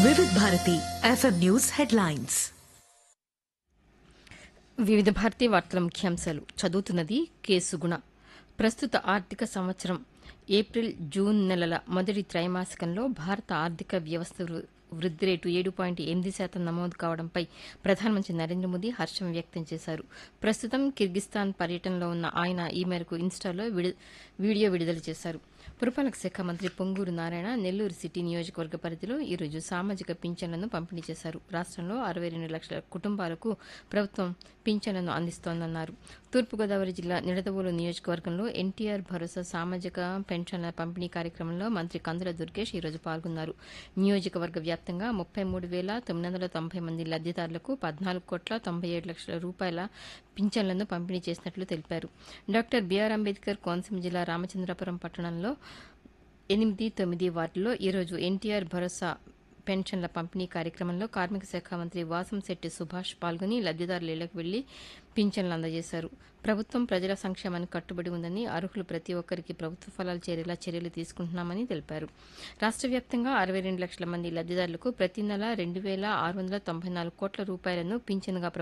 వివిధ Bharati FM news headlines వివిధ భారతీ వార్తల ముఖ్యాంశాలు చదువుతున్నది కేసు గుణ ప్రస్తుత ఆర్థిక సంవత్సరం ఏప్రిల్ జూన్ నెలల మొదటి త్రైమాసికంలో భారత ఆర్థిక వ్యవస్థ వృ- వృద్ధి రేటు ఏడు పాయింట్ ఎనిమిది శాతం నమోదు కావడంపై ప్రధానమంత్రి నరేంద్ర మోదీ హర్షం వ్యక్తం చేశారు ప్రస్తుతం కిర్గిస్తాన్ పర్యటనలో ఉన్న ఆయన ఈ మేరకు ఇన్స్టాలో విడు- వీడియో విడుదల చేశారు పురపాలక శాఖ మంత్రి పొంగూరు నారాయణ నెల్లూరు సిటీ నియోజకవర్గ పరిధిలో ఈరోజు సామాజిక పింఛన్లను పంపిణీ చేశారు రాష్ట్రంలో అరవై రెండు లక్షల కుటుంబాలకు ప్రభుత్వం పింఛన్లను అందిస్తోందన్నారు తూర్పుగోదావరి జిల్లా నిడదవోలు నియోజకవర్గంలో ఎన్టీఆర్ భరోసా సామాజిక పెన్షన్ల పంపిణీ కార్యక్రమంలో మంత్రి కందుల దుర్గేష్ ఈరోజు పాల్గొన్నారు నియోజకవర్గ వ్యాప్తంగా ముప్పై మూడు వేల తొమ్మిది వందల తొంభై మంది లబ్దిదారులకు పద్నాలుగు కోట్ల తొంభై ఏడు లక్షల రూపాయల పింఛన్లను పంపిణీ చేసినట్లు తెలిపారు డాక్టర్ బీఆర్ అంబేద్కర్ కోనసీమ జిల్లా రామచంద్రపురం పట్టణంలో ఎనిమిది తొమ్మిది వార్డుల్లో ఈరోజు ఎన్టీఆర్ భరోసా పెన్షన్ల పంపిణీ కార్యక్రమంలో కార్మిక శాఖ మంత్రి వాసంశెట్టి సుభాష్ పాల్గొని లబ్దిదారుల ఇళ్లకు వెళ్లి పింఛన్లు అందజేశారు ప్రభుత్వం ప్రజల సంక్షేమానికి కట్టుబడి ఉందని అర్హులు ప్రతి ఒక్కరికి ప్రభుత్వ ఫలాలు చేరేలా చర్యలు తీసుకుంటున్నామని తెలిపారు రాష్ట్ర వ్యాప్తంగా అరవై రెండు లక్షల మంది లబ్దిదారులకు ప్రతి నెల రెండు వేల ఆరు వందల తొంభై నాలుగు కోట్ల రూపాయలను పింఛన్గా